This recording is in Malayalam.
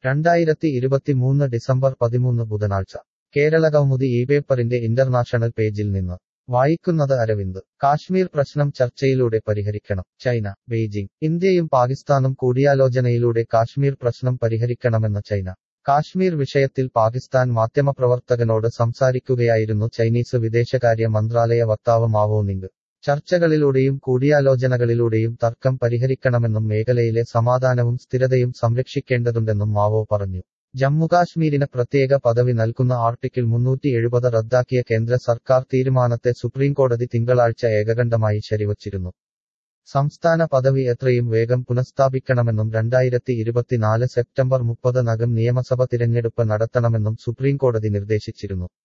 രണ്ടായിരത്തി ഇരുപത്തിമൂന്ന് ഡിസംബർ പതിമൂന്ന് ബുധനാഴ്ച കേരളകൗമുദി ഈ പേപ്പറിന്റെ ഇന്റർനാഷണൽ പേജിൽ നിന്ന് വായിക്കുന്നത് അരവിന്ദ് കാശ്മീർ പ്രശ്നം ചർച്ചയിലൂടെ പരിഹരിക്കണം ചൈന ബെയ്ജിംഗ് ഇന്ത്യയും പാകിസ്ഥാനും കൂടിയാലോചനയിലൂടെ കാശ്മീർ പ്രശ്നം പരിഹരിക്കണമെന്ന് ചൈന കാശ്മീർ വിഷയത്തിൽ പാകിസ്ഥാൻ മാധ്യമപ്രവർത്തകനോട് സംസാരിക്കുകയായിരുന്നു ചൈനീസ് വിദേശകാര്യ മന്ത്രാലയ വക്താവ് മാവോ നിങ് ചർച്ചകളിലൂടെയും കൂടിയാലോചനകളിലൂടെയും തർക്കം പരിഹരിക്കണമെന്നും മേഖലയിലെ സമാധാനവും സ്ഥിരതയും സംരക്ഷിക്കേണ്ടതുണ്ടെന്നും മാവോ പറഞ്ഞു ജമ്മുകാശ്മീരിന് പ്രത്യേക പദവി നൽകുന്ന ആർട്ടിക്കിൾ മുന്നൂറ്റി എഴുപത് റദ്ദാക്കിയ കേന്ദ്ര സർക്കാർ തീരുമാനത്തെ സുപ്രീംകോടതി തിങ്കളാഴ്ച ഏകകണ്ഠമായി ശരിവച്ചിരുന്നു സംസ്ഥാന പദവി എത്രയും വേഗം പുനഃസ്ഥാപിക്കണമെന്നും രണ്ടായിരത്തി ഇരുപത്തിനാല് സെപ്റ്റംബർ മുപ്പത് നകം നിയമസഭ തിരഞ്ഞെടുപ്പ് നടത്തണമെന്നും സുപ്രീംകോടതി നിർദ്ദേശിച്ചിരുന്നു